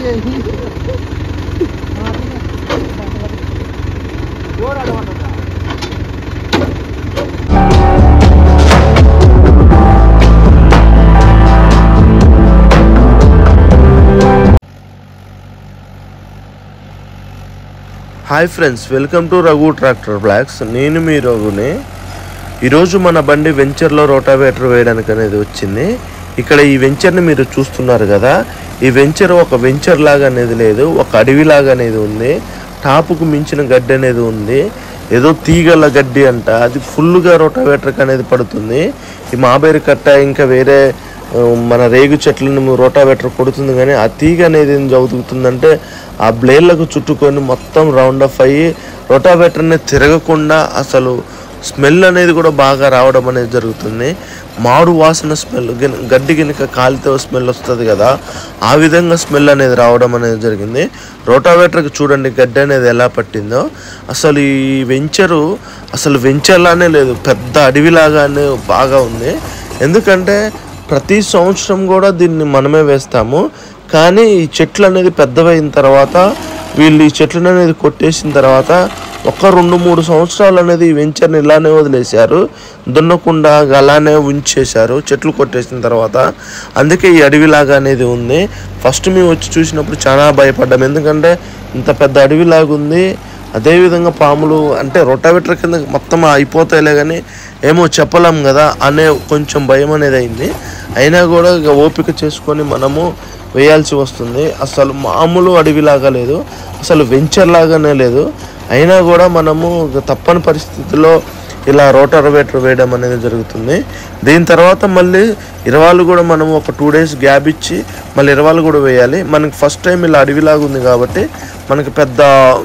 Hi friends welcome to Raghu tractor vlogs నేను మీ రఘుని ఈరోజు మన బండి వెంచర్లో రోటావేటర్ వేయడానికి అనేది వచ్చింది ఇక్కడ ఈ వెంచర్ని మీరు చూస్తున్నారు కదా ఈ వెంచర్ ఒక వెంచర్ లాగా అనేది లేదు ఒక అడవి లాగా అనేది ఉంది టాపుకు మించిన గడ్డి అనేది ఉంది ఏదో తీగల గడ్డి అంట అది ఫుల్గా రోటావేటర్కి అనేది పడుతుంది ఈ మాబేరి కట్ట ఇంకా వేరే ఆ, మన రేగు చెట్లను రోటావేటర్ కొడుతుంది కానీ ఆ తీగ అనేది ఏం జరుగుతుందంటే ఆ బ్లేడ్లకు చుట్టుకొని మొత్తం రౌండ్ అప్ అయ్యి రోటావేటర్ని తిరగకుండా అసలు స్మెల్ అనేది కూడా బాగా రావడం అనేది జరుగుతుంది మాడు వాసన స్మెల్ గడ్డి గినక కాలితే స్మెల్ వస్తుంది కదా ఆ విధంగా స్మెల్ అనేది రావడం అనేది జరిగింది రోటావేటర్కి చూడండి గడ్డి అనేది ఎలా పట్టిందో అసలు ఈ వెంచరు అసలు వెంచర్లానే లేదు పెద్ద అడవిలాగానే బాగా ఉంది ఎందుకంటే ప్రతి సంవత్సరం కూడా దీన్ని మనమే వేస్తాము కానీ ఈ చెట్లు అనేది పెద్దవైన తర్వాత వీళ్ళు ఈ చెట్లను అనేది కొట్టేసిన తర్వాత ఒక రెండు మూడు సంవత్సరాలు అనేది ఈ వెంచర్ని ఇలానే వదిలేశారు దున్నకుండా అలానే ఉంచేశారు చెట్లు కొట్టేసిన తర్వాత అందుకే ఈ అడవిలాగా అనేది ఉంది ఫస్ట్ మేము వచ్చి చూసినప్పుడు చాలా భయపడ్డాం ఎందుకంటే ఇంత పెద్ద అడవిలాగా ఉంది అదేవిధంగా పాములు అంటే రొటావేటర్ కింద మొత్తం అయిపోతాయిలే కానీ ఏమో చెప్పలేం కదా అనే కొంచెం భయం అనేది అయింది అయినా కూడా ఇక ఓపిక చేసుకొని మనము వేయాల్సి వస్తుంది అసలు మామూలు అడవిలాగా లేదు అసలు వెంచర్ లాగానే లేదు అయినా కూడా మనము ఇక తప్పని పరిస్థితిలో ఇలా రోటావేటర్ వేయడం అనేది జరుగుతుంది దీని తర్వాత మళ్ళీ ఇరవాళ్ళు కూడా మనం ఒక టూ డేస్ గ్యాప్ ఇచ్చి మళ్ళీ ఇరవాళ్ళు కూడా వేయాలి మనకి ఫస్ట్ టైం ఇలా అడవిలాగా ఉంది కాబట్టి మనకి పెద్ద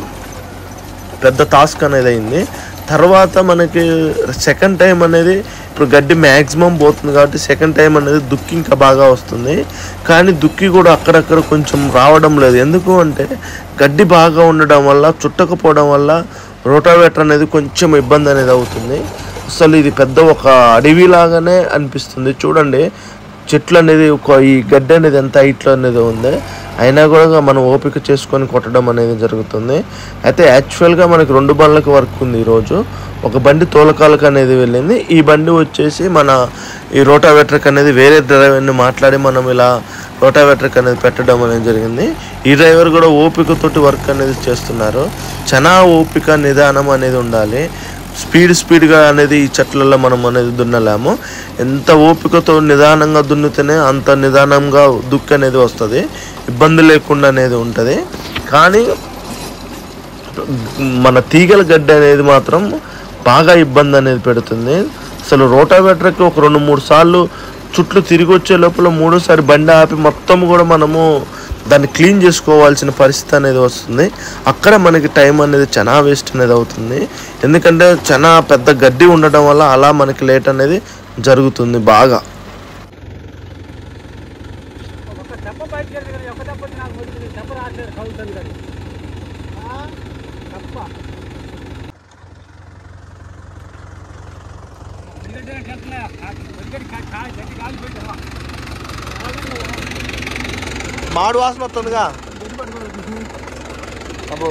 పెద్ద టాస్క్ అనేది అయింది తర్వాత మనకి సెకండ్ టైం అనేది ఇప్పుడు గడ్డి మ్యాక్సిమం పోతుంది కాబట్టి సెకండ్ టైం అనేది దుక్కి ఇంకా బాగా వస్తుంది కానీ దుక్కి కూడా అక్కడక్కడ కొంచెం రావడం లేదు ఎందుకు అంటే గడ్డి బాగా ఉండడం వల్ల చుట్టకపోవడం వల్ల రోటావేటర్ అనేది కొంచెం ఇబ్బంది అనేది అవుతుంది అసలు ఇది పెద్ద ఒక అడవి లాగానే అనిపిస్తుంది చూడండి చెట్లు అనేది ఒక ఈ గడ్డి అనేది ఎంత హైట్లో అనేది ఉంది అయినా కూడా మనం ఓపిక చేసుకొని కొట్టడం అనేది జరుగుతుంది అయితే యాక్చువల్గా మనకి రెండు బండ్లకు వర్క్ ఉంది ఈరోజు ఒక బండి తోలకాలకు అనేది వెళ్ళింది ఈ బండి వచ్చేసి మన ఈ రోటావేటర్కి అనేది వేరే డ్రైవర్ని మాట్లాడి మనం ఇలా రోటావేటర్కి అనేది పెట్టడం అనేది జరిగింది ఈ డ్రైవర్ కూడా ఓపికతోటి వర్క్ అనేది చేస్తున్నారు చాలా ఓపిక నిదానం అనేది ఉండాలి స్పీడ్ స్పీడ్గా అనేది ఈ చెట్లలో మనం అనేది దున్నలేము ఎంత ఓపికతో నిదానంగా దున్నితేనే అంత నిదానంగా దుక్కి అనేది వస్తుంది ఇబ్బంది లేకుండా అనేది ఉంటుంది కానీ మన తీగల గడ్డి అనేది మాత్రం బాగా ఇబ్బంది అనేది పెడుతుంది అసలు రోటావేటర్కి ఒక రెండు మూడు సార్లు చుట్లు తిరిగి వచ్చే లోపల మూడోసారి బండి ఆపి మొత్తం కూడా మనము దాన్ని క్లీన్ చేసుకోవాల్సిన పరిస్థితి అనేది వస్తుంది అక్కడ మనకి టైం అనేది చాలా వేస్ట్ అనేది అవుతుంది ఎందుకంటే చాలా పెద్ద గడ్డి ఉండటం వల్ల అలా మనకి లేట్ అనేది జరుగుతుంది బాగా ఒక దెబ్బ బయటకు వెళ్ళి కానీ ఒక దెబ్బ వచ్చి నాకు మొదలు దెబ్బ రావట్లేదు కలుగుతుంది కానీ దెబ్బ ఎందుకంటే చెట్ల ఎందుకంటే కాయ చెట్టు కాలిపోయింది మాడు వాసన వస్తుందిగా అబ్బో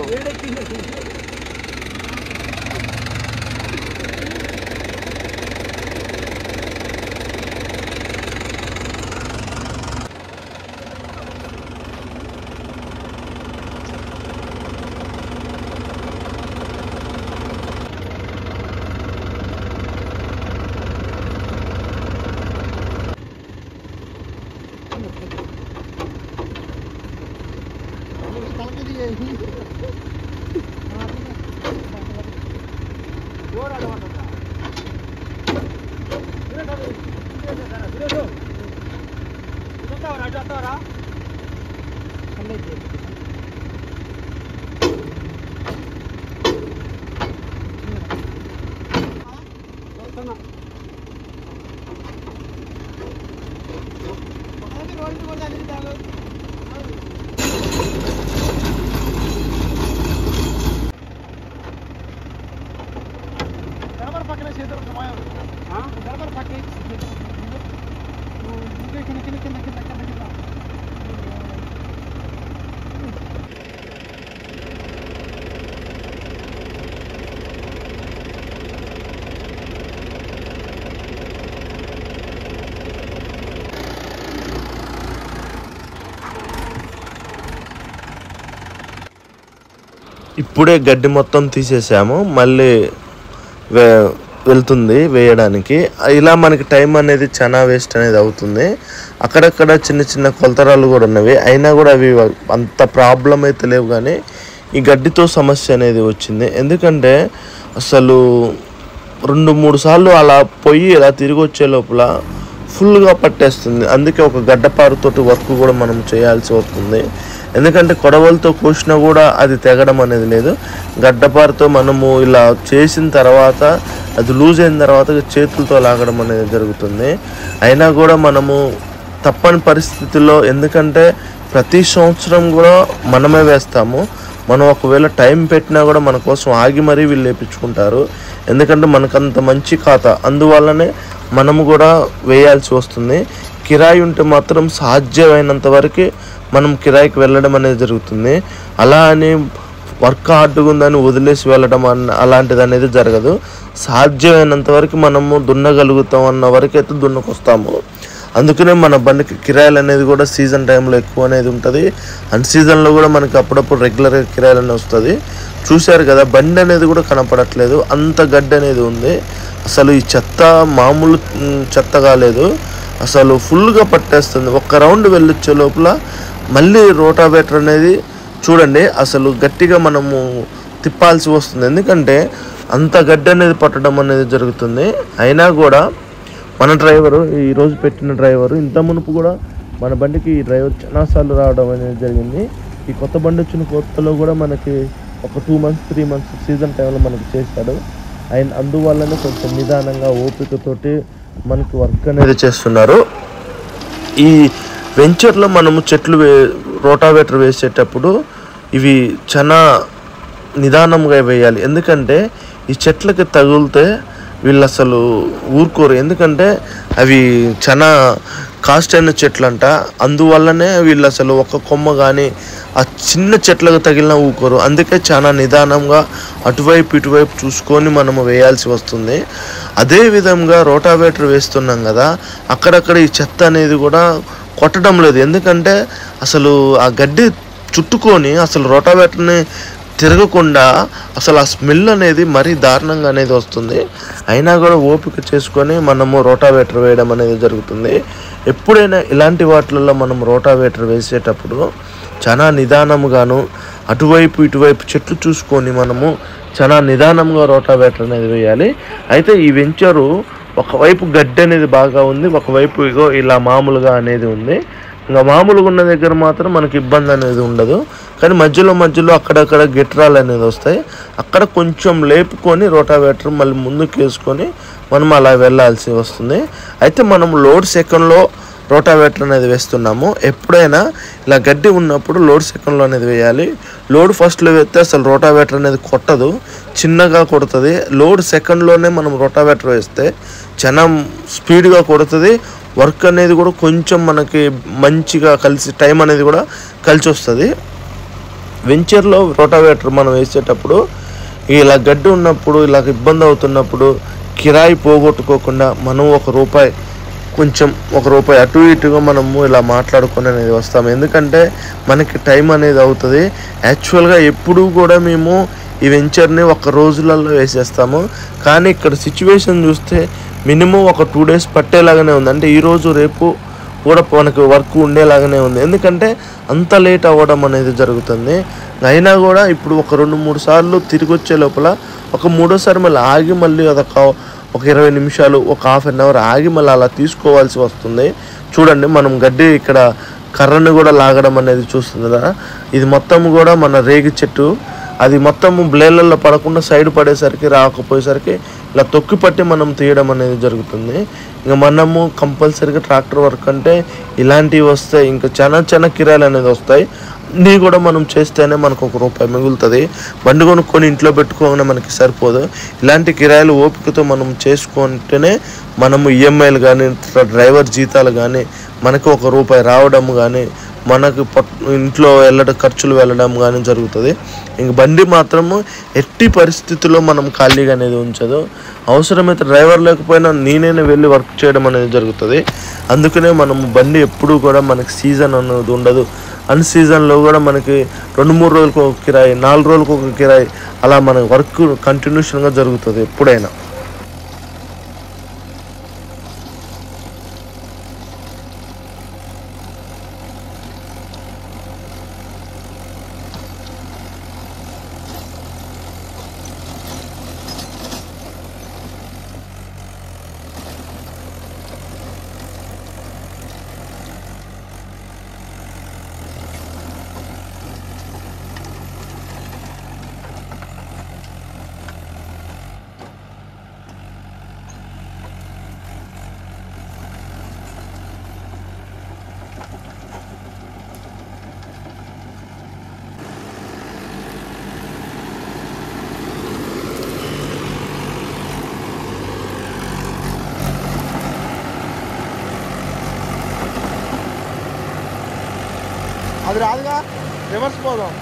పక్కన చేతులు గడపర పక్క కింద కింద కింద కింద కింద కింద ఇప్పుడే గడ్డి మొత్తం తీసేసాము మళ్ళీ వే వెళ్తుంది వేయడానికి ఇలా మనకి టైం అనేది చాలా వేస్ట్ అనేది అవుతుంది అక్కడక్కడ చిన్న చిన్న కొలతరాలు కూడా ఉన్నవి అయినా కూడా అవి అంత ప్రాబ్లం అయితే లేవు కానీ ఈ గడ్డితో సమస్య అనేది వచ్చింది ఎందుకంటే అసలు రెండు మూడు సార్లు అలా పోయి ఇలా తిరిగి వచ్చే లోపల ఫుల్గా పట్టేస్తుంది అందుకే ఒక గడ్డపారుతోటి వర్క్ కూడా మనం చేయాల్సి వస్తుంది ఎందుకంటే కొడవలతో కోసినా కూడా అది తెగడం అనేది లేదు గడ్డపారుతో మనము ఇలా చేసిన తర్వాత అది లూజ్ అయిన తర్వాత చేతులతో లాగడం అనేది జరుగుతుంది అయినా కూడా మనము తప్పని పరిస్థితుల్లో ఎందుకంటే ప్రతి సంవత్సరం కూడా మనమే వేస్తాము మనం ఒకవేళ టైం పెట్టినా కూడా మన కోసం ఆగి మరీ వీళ్ళు వేయించుకుంటారు ఎందుకంటే మనకంత మంచి ఖాతా అందువల్లనే మనము కూడా వేయాల్సి వస్తుంది కిరాయి ఉంటే మాత్రం సాధ్యమైనంత వరకు మనం కిరాయికి వెళ్ళడం అనేది జరుగుతుంది అలా అని వర్క్ హార్డ్గా ఉందని వదిలేసి వెళ్ళడం అన్న అలాంటిది అనేది జరగదు సాధ్యమైనంత వరకు మనము దున్నగలుగుతాం అన్న వరకు అయితే దున్నకొస్తాము అందుకనే మన బండికి కిరాయిలు అనేది కూడా సీజన్ టైంలో ఎక్కువ అనేది ఉంటుంది అన్ సీజన్లో కూడా మనకి అప్పుడప్పుడు రెగ్యులర్గా కిరాయిలు అనేది వస్తుంది చూశారు కదా బండి అనేది కూడా కనపడట్లేదు అంత గడ్డి అనేది ఉంది అసలు ఈ చెత్త మామూలు మ్, చెత్త కాలేదు అసలు ఫుల్గా పట్టేస్తుంది ఒక్క రౌండ్ వెళ్ళొచ్చే లోపల మళ్ళీ రోటావేటర్ అనేది చూడండి అసలు గట్టిగా మనము తిప్పాల్సి వస్తుంది ఎందుకంటే అంత గడ్డి అనేది పట్టడం అనేది జరుగుతుంది అయినా కూడా మన డ్రైవరు ఈ రోజు పెట్టిన డ్రైవరు ఇంత మునుపు కూడా మన బండికి ఈ డ్రైవర్ చాలాసార్లు రావడం అనేది జరిగింది ఈ కొత్త బండి వచ్చిన కొత్తలో కూడా మనకి ఒక two months three months season టైంలో మనకి చేశాడు ఆయన అందువల్లనే కొంచెం నిదానంగా ఓపికతోటి మనకి వర్క్ అనేది చేస్తున్నారు ఈ వెంచర్లో మనము చెట్లు వే రోటావేటర్ వేసేటప్పుడు ఇవి చాలా నిదానంగా వేయాలి ఎందుకంటే ఈ చెట్లకి తగిలితే వీళ్ళు అసలు ఊరుకోరు ఎందుకంటే అవి చాలా కాస్ట్ అయిన చెట్లు అంట అందువల్లనే వీళ్ళు అసలు ఒక కొమ్మ కానీ ఆ చిన్న చెట్లకు తగిలిన ఊరుకోరు అందుకే చాలా నిదానంగా అటువైపు ఇటువైపు చూసుకొని మనము వేయాల్సి వస్తుంది అదే విధంగా రోటావేటర్ వేస్తున్నాం కదా అక్కడక్కడ ఈ చెత్త అనేది కూడా కొట్టడం లేదు ఎందుకంటే అసలు ఆ గడ్డి చుట్టుకొని అసలు రోటావేటర్ని తిరగకుండా అసలు ఆ స్మెల్ అనేది మరీ దారుణంగా అనేది వస్తుంది అయినా కూడా ఓపిక చేసుకొని మనము రోటావేటర్ వేయడం అనేది jరుగుతుంది ఎప్పుడైనా ఇలాంటి వాటిలలో మనం రోటావేటర్ వేసేటప్పుడు చాలా నిదానముగాను అటువైపు ఇటువైపు చెట్లు చూసుకొని మనము చాలా నిదానంగా రోటావేటర్ అనేది వేయాలి అయితే ఈ వెంచరు ఒకవైపు గడ్డి అనేది బాగా ఉంది ఒకవైపు ఇగో ఇలా మామూలుగా అనేది ఉంది ఇంకా మామూలుగా ఉన్న దగ్గర మాత్రం మనకి ఇబ్బంది అనేది ఉండదు కానీ మధ్యలో మధ్యలో అక్కడక్కడ గిట్రాలు అనేది వస్తాయి అక్కడ కొంచెం లేపుకొని రోటావేటర్ మళ్ళీ ముందుకు వేసుకొని మనం అలా వెళ్ళాల్సి వస్తుంది అయితే మనం లోడ్ సెకండ్లో రోటావేటర్ అనేది వేస్తున్నాము ఎప్పుడైనా ఇలా గడ్డి ఉన్నప్పుడు లోడ్ సెకండ్లో అనేది వేయాలి లోడ్ ఫస్ట్లో వేస్తే అసలు రోటావేటర్ అనేది కొట్టదు చిన్నగా కొడుతుంది లోడ్ సెకండ్లోనే మనం రోటావేటర్ వేస్తే చాలా స్పీడ్గా కొడుతుంది వర్క్ అనేది కూడా కొంచెం మనకి మంచిగా కలిసి టైం అనేది కూడా కలిసి వస్తుంది వెంచర్లో రోటావేటర్ మనం వేసేటప్పుడు ఇలా గడ్డి ఉన్నప్పుడు ఇలా ఇబ్బంది అవుతున్నప్పుడు కిరాయి పోగొట్టుకోకుండా మనం ఒక రూపాయి కొంచెం ఒక రూపాయి అటు ఇటుగా మనము ఇలా మాట్లాడుకొని అనేది వస్తాము ఎందుకంటే మనకి టైం అనేది అవుతుంది యాక్చువల్గా ఎప్పుడూ కూడా మేము ఈ వెంచర్ని ఒక రోజులలో వేసేస్తాము కానీ ఇక్కడ సిచ్యువేషన్ చూస్తే మినిమం ఒక టూ డేస్ పట్టేలాగానే ఉంది అంటే ఈరోజు రేపు కూడా మనకు వర్క్ ఉండేలాగానే ఉంది ఎందుకంటే అంత లేట్ అవ్వడం అనేది జరుగుతుంది అయినా కూడా ఇప్పుడు ఒక రెండు మూడు సార్లు తిరిగి వచ్చే లోపల ఒక మూడోసారి మళ్ళీ ఆగి మళ్ళీ అదొక ఒక ఇరవై నిమిషాలు ఒక హాఫ్ అన్ అవర్ ఆగి మళ్ళీ అలా తీసుకోవాల్సి వస్తుంది చూడండి మనం గడ్డి ఇక్కడ కర్రను కూడా లాగడం అనేది చూస్తుంది కదా ఇది మొత్తం కూడా మన రేగి చెట్టు అది మొత్తం బ్లేడ్లలో పడకుండా సైడ్ పడేసరికి రాకపోయేసరికి ఇలా తొక్కి పట్టి మనం తీయడం అనేది జరుగుతుంది ఇంకా మనము కంపల్సరీగా ట్రాక్టర్ వర్క్ అంటే ఇలాంటివి వస్తాయి ఇంకా చాలా చాలా కిరాయిలు అనేది వస్తాయి అన్నీ కూడా మనం చేస్తేనే మనకు ఒక రూపాయి మిగులుతుంది బండి కొనుక్కొని ఇంట్లో పెట్టుకోగానే మనకి సరిపోదు ఇలాంటి కిరాయిలు ఓపికతో మనం చేసుకుంటేనే మనము ఈఎంఐలు కానీ డ్రైవర్ జీతాలు కానీ మనకు ఒక రూపాయి రావడం కానీ మనకు పట్- ఇంట్లో వెళ్ళడం ఖర్చులు వెళ్ళడం కానీ జరుగుతుంది ఇంక బండి మాత్రము ఎట్టి పరిస్థితుల్లో మనం ఖాళీగా అనేది ఉంచదు అవసరమైతే డ్రైవర్ లేకపోయినా నేనే వెళ్ళి వర్క్ చేయడం అనేది జరుగుతుంది అందుకనే మనం బండి ఎప్పుడూ కూడా మనకి సీజన్ అనేది ఉండదు అన్ సీజన్లో కూడా మనకి రెండు మూడు రోజులకు ఒక కిరాయి నాలుగు రోజులకు ఒక కిరాయి అలా మన వర్క్ కంటిన్యూషన్గా జరుగుతుంది ఎప్పుడైనా అది రాదుగా రివర్స్ పోదాం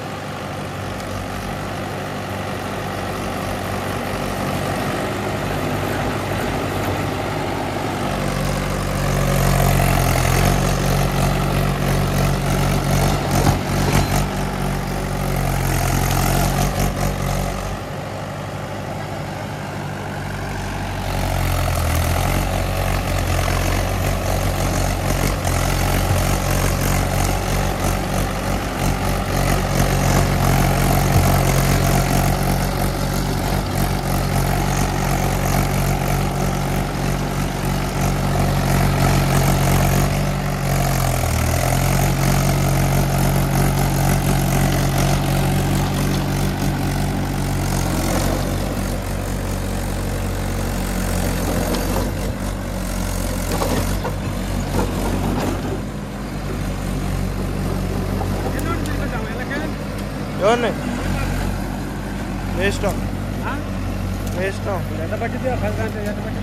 ఎన్నోటి తీసుకొచ్చాము ఇళ్ళకి? ఎవరిని మీ ఇష్టం ఆ? మీ ఇష్టం ఎంత పట్టింది పది గంటలు ఎంత పట్టింది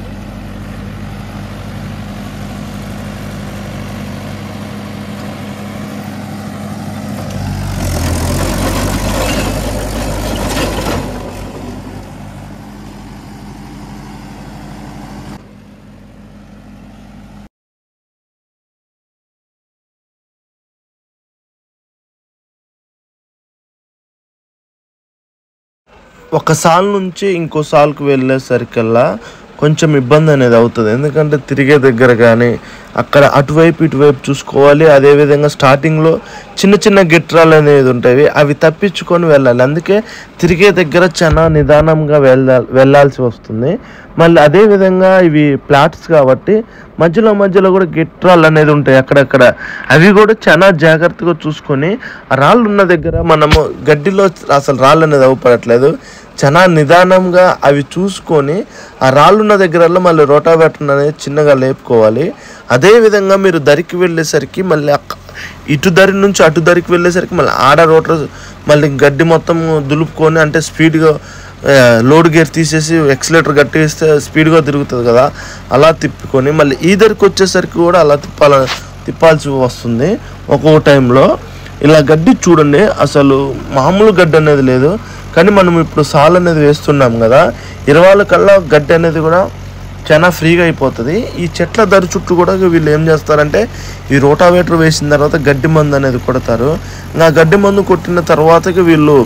ఒక సాల్ నుంచి ఇంకో సాల్కి వెళ్ళేసరికల్లా కొంచెం ఇబ్బంది అనేది అవుతుంది ఎందుకంటే తిరిగే దగ్గర కానీ అక్కడ అటువైపు ఇటువైపు చూసుకోవాలి అదేవిధంగా స్టార్టింగ్లో చిన్న చిన్న గిట్రాలు అనేది ఉంటాయి అవి తప్పించుకొని వెళ్ళాలి అందుకే తిరిగే దగ్గర చాలా నిదానంగా వెళ్ళ వెళ్ళాల్సి వస్తుంది మళ్ళీ అదేవిధంగా ఇవి ప్లాట్స్ కాబట్టి మధ్యలో మధ్యలో కూడా గిట్రాలు అనేది ఉంటాయి అక్కడక్కడ అవి కూడా చాలా జాగ్రత్తగా చూసుకొని ఆ రాళ్ళు ఉన్న దగ్గర మనము గడ్డిలో అసలు రాళ్ళు అనేది అవ్వపడట్లేదు చాలా నిదానంగా అవి చూసుకొని ఆ రాళ్ళున్న దగ్గరల్లో మళ్ళీ రోటావేటర్ అనేది చిన్నగా లేపుకోవాలి అదే విధంగా మీరు దరికి వెళ్ళేసరికి మళ్ళీ అక్క- ఇటు దరి నుంచి అటు దరికి వెళ్ళేసరికి మళ్ళీ ఆడ రోటర్ మళ్ళీ గడ్డి మొత్తం దులుపుకొని అంటే స్పీడ్గా లోడ్ గేర్ తీసేసి ఎక్సలేటర్ గట్టేస్తే స్పీడ్గా తిరుగుతుంది కదా అలా తిప్పుకొని మళ్ళీ ఈ దరికి వచ్చేసరికి కూడా అలా తిప్పాల తిప్పాల్సి వస్తుంది ఒక్కొక్క టైంలో ఇలా గడ్డి చూడండి అసలు మామూలు గడ్డి అనేది లేదు కానీ మనం ఇప్పుడు సాల్ అనేది వేస్తున్నాం కదా ఇరవాళ్ళ కల్లా గడ్డి అనేది కూడా చాలా ఫ్రీగా అయిపోతుంది ఈ చెట్ల దరి చుట్టూ కూడా వీళ్ళు ఏం చేస్తారంటే ఈ రోటావేటర్ వేసిన తర్వాత గడ్డి మందు అనేది కొడతారు ఇంకా గడ్డి మందు కొట్టిన తర్వాతకి వీళ్ళు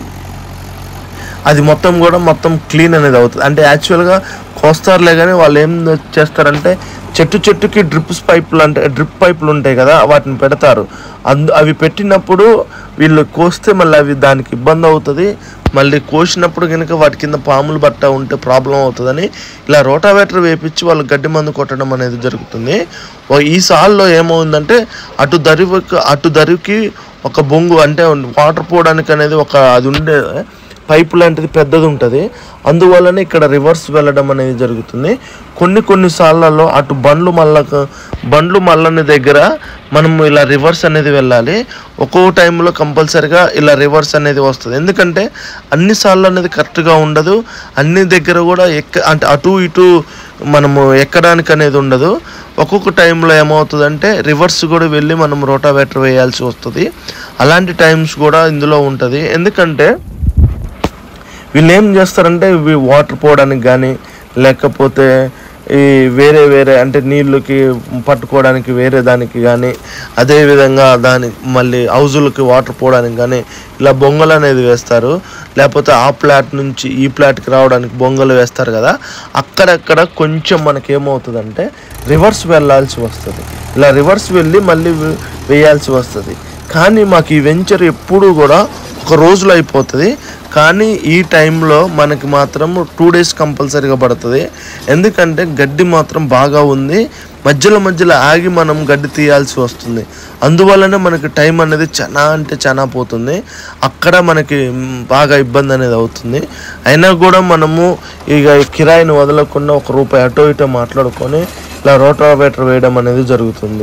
అది మొత్తం కూడా మొత్తం క్లీన్ అనేది అవుతుంది అంటే యాక్చువల్గా కోస్తారులే కానీ వాళ్ళు ఏం చేస్తారంటే చెట్టు చెట్టుకి డ్రిప్స్ పైపులు అంటే డ్రిప్ పైపులు ఉంటాయి కదా వాటిని పెడతారు అందు అవి పెట్టినప్పుడు వీళ్ళు కోస్తే మళ్ళీ అవి దానికి ఇబ్బంది అవుతుంది మళ్ళీ కోసినప్పుడు కనుక వాటి కింద పాములు బట్ట ఉంటే ప్రాబ్లం అవుతుందని ఇలా రోటావేటర్ వేపించి వాళ్ళు గడ్డి మందు కొట్టడం అనేది జరుగుతుంది ఓ ఈ సాల్లో ఏమవుందంటే అటు దరికి అటు దరికి ఒక బొంగు అంటే వాటర్ పోవడానికి అనేది ఒక అది ఉండే పైపు లాంటిది పెద్దది ఉంటుంది అందువల్లనే ఇక్కడ రివర్స్ వెళ్ళడం అనేది జరుగుతుంది కొన్ని కొన్ని సార్లలో అటు బండ్లు మల్ల బండ్లు మల్లని దగ్గర మనం ఇలా రివర్స్ అనేది వెళ్ళాలి ఒక్కో టైంలో కంపల్సరిగా ఇలా రివర్స్ అనేది వస్తుంది ఎందుకంటే అన్ని సార్లు అనేది కరెక్ట్గా ఉండదు అన్ని దగ్గర కూడా ఎక్క అంటే అటు ఇటు మనము ఎక్కడానికి అనేది ఉండదు ఒక్కొక్క టైంలో ఏమవుతుందంటే రివర్స్ కూడా వెళ్ళి మనం రోటావేటర్ వేయాల్సి వస్తుంది అలాంటి టైమ్స్ కూడా ఇందులో ఉంటుంది ఎందుకంటే వీళ్ళు ఏం చేస్తారంటే ఇవి వాటర్ పోవడానికి కానీ లేకపోతే ఈ వేరే వేరే అంటే నీళ్ళకి పట్టుకోవడానికి వేరే దానికి కానీ అదేవిధంగా దాని మళ్ళీ హౌజులకి వాటర్ పోవడానికి కానీ ఇలా బొంగలు అనేది వేస్తారు లేకపోతే ఆ ప్లాట్ నుంచి ఈ ప్లాట్కి రావడానికి బొంగలు వేస్తారు కదా అక్కడక్కడ కొంచెం మనకి ఏమవుతుందంటే రివర్స్ వెళ్ళాల్సి వస్తుంది ఇలా రివర్స్ వెళ్ళి మళ్ళీ వే- వేయాల్సి వస్తుంది కానీ మాకు ఈ వెంచర్ ఎప్పుడూ కూడా ఒక రోజులో అయిపోతుంది కానీ ఈ టైంలో మనకి మాత్రం టూ డేస్ కంపల్సరీగా పడుతుంది ఎందుకంటే గడ్డి మాత్రం బాగా ఉంది మధ్యలో మధ్యలో ఆగి మనం గడ్డి తీయాల్సి వస్తుంది అందువల్లనే మనకి టైం అనేది చాలా అంటే చాలా పోతుంది అక్కడ మనకి మ్, బాగా ఇబ్బంది అనేది అవుతుంది అయినా కూడా మనము ఇక కిరాయిని వదలకుండా ఒక రూపాయి అటో ఇటో మాట్లాడుకొని ఇలా రోటావేటర్ వేయడం అనేది జరుగుతుంది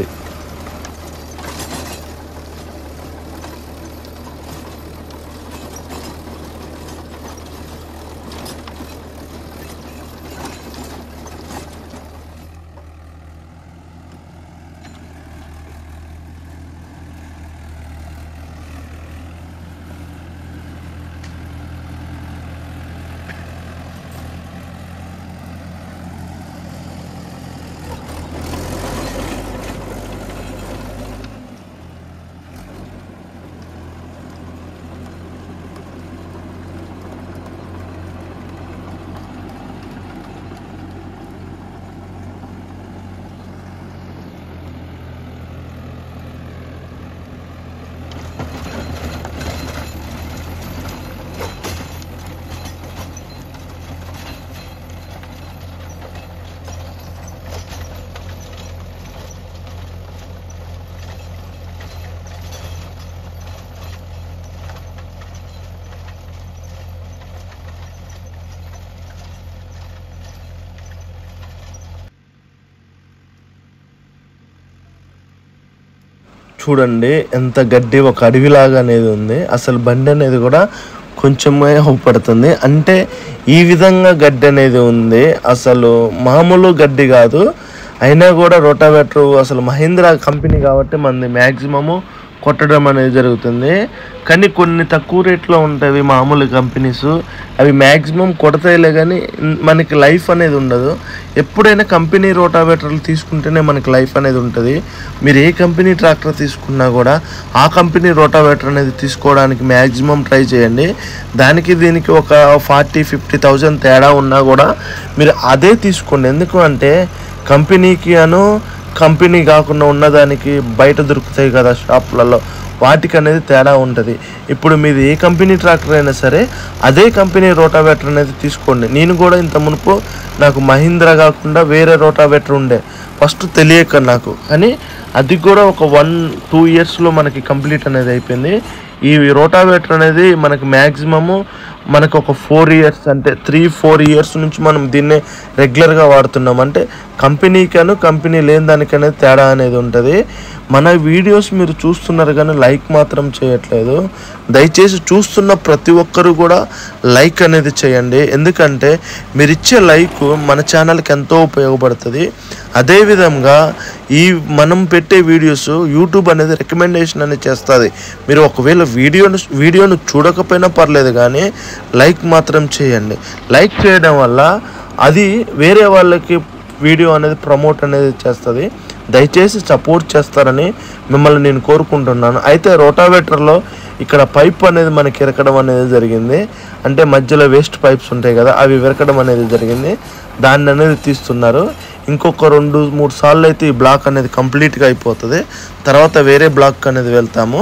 చూడండి ఎంత గడ్డి ఒక అడవిలాగా అనేది ఉంది అసలు బండి అనేది కూడా కొంచెమే పడుతుంది అంటే ఈ విధంగా గడ్డి అనేది ఉంది అసలు మామూలు గడ్డి కాదు అయినా కూడా రోటావేటర్ అసలు మహీంద్రా కంపెనీ కాబట్టి మనది మ్యాక్సిమము కొట్టడం అనేది జరుగుతుంది కానీ కొన్ని తక్కువ రేట్లో ఉంటాయి మామూలు కంపెనీస్ అవి మ్యాక్సిమం కొడతాయిలే కానీ మనకి లైఫ్ అనేది ఉండదు ఎప్పుడైనా కంపెనీ రోటావేటర్లు తీసుకుంటేనే మనకి లైఫ్ అనేది ఉంటుంది మీరు ఏ కంపెనీ ట్రాక్టర్ తీసుకున్నా కూడా ఆ కంపెనీ రోటావేటర్ అనేది తీసుకోవడానికి మ్యాక్సిమం ట్రై చేయండి దానికి దీనికి ఒక ఫార్టీ ఫిఫ్టీ థౌజండ్ తేడా ఉన్నా కూడా మీరు అదే తీసుకోండి ఎందుకు అంటే కంపెనీకి అను కంపెనీ కాకుండా ఉన్నదానికి బయట దొరుకుతాయి కదా షాపులలో వాటికి అనేది తేడా ఉంటుంది ఇప్పుడు మీది ఏ కంపెనీ ట్రాక్టర్ అయినా సరే అదే కంపెనీ రోటావేటర్ అనేది తీసుకోండి నేను కూడా ఇంత మునుపు నాకు మహీంద్రా కాకుండా వేరే రోటావేటర్ ఉండే ఫస్ట్ తెలియక నాకు కానీ అది కూడా ఒక వన్ టూ ఇయర్స్లో మనకి కంప్లీట్ అనేది అయిపోయింది ఈ రోటావేటర్ అనేది మనకి మ్యాక్సిమము మనకు ఒక ఫోర్ ఇయర్స్ అంటే త్రీ ఫోర్ ఇయర్స్ నుంచి మనం దీన్నే రెగ్యులర్గా వాడుతున్నాం అంటే కంపెనీకను కంపెనీ లేని దానికి అనేది తేడా అనేది ఉంటుంది మన వీడియోస్ మీరు చూస్తున్నారు కానీ లైక్ మాత్రం చేయట్లేదు దయచేసి చూస్తున్న ప్రతి ఒక్కరు కూడా లైక్ అనేది చేయండి ఎందుకంటే మీరు ఇచ్చే లైక్ మన ఛానల్కి ఎంతో ఉపయోగపడుతుంది అదేవిధంగా ఈ మనం పెట్టే వీడియోస్ యూట్యూబ్ అనేది రికమెండేషన్ అనేది చేస్తుంది మీరు ఒకవేళ వీడియోను వీడియోను చూడకపోయినా పర్లేదు కానీ లైక్ మాత్రం చేయండి లైక్ చేయడం వల్ల అది వేరే వాళ్ళకి వీడియో అనేది ప్రమోట్ అనేది చేస్తుంది దయచేసి సపోర్ట్ చేస్తారని మిమ్మల్ని నేను కోరుకుంటున్నాను అయితే రోటావేటర్లో ఇక్కడ పైప్ అనేది మనకి ఇరకడం అనేది జరిగింది అంటే మధ్యలో వేస్ట్ పైప్స్ ఉంటాయి కదా అవి విరకడం అనేది జరిగింది దాన్ని అనేది తీస్తున్నారు ఇంకొక రెండు మూడు సార్లు అయితే ఈ బ్లాక్ అనేది కంప్లీట్గా అయిపోతుంది తర్వాత వేరే బ్లాక్ అనేది వెళ్తాము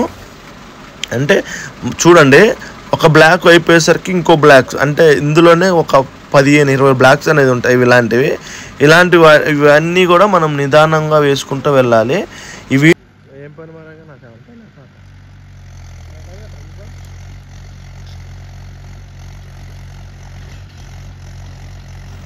అంటే చూడండి ఒక బ్లాక్ అయిపోయేసరికి ఇంకో బ్లాక్స్ అంటే ఇందులోనే ఒక పదిహేను ఇరవై బ్లాక్స్ అనేది ఉంటాయి ఇవి ఇలాంటివి ఇలాంటి వా- ఇవన్నీ కూడా మనం నిదానంగా వేసుకుంటూ వెళ్ళాలి ఇవి ఏం పని మరగా నాకు అర్థం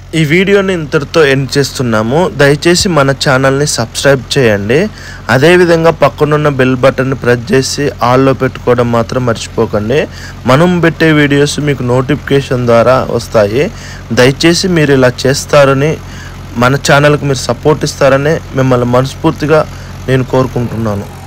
ఈ వీడియోని ఇంతటితో ఎండ్ చేస్తున్నాము దయచేసి మన ఛానల్ని సబ్స్క్రైబ్ చేయండి అదేవిధంగా పక్కనున్న బెల్ బటన్ని ప్రెస్ చేసి ఆల్లో పెట్టుకోవడం మాత్రం మర్చిపోకండి మనం పెట్టే వీడియోస్ మీకు నోటిఫికేషన్ ద్వారా వస్తాయి దయచేసి మీరు ఇలా చేస్తారని మన ఛానల్కి మీరు సపోర్ట్ ఇస్తారని మిమ్మల్ని మనస్ఫూర్తిగా నేను కోరుకుంటున్నాను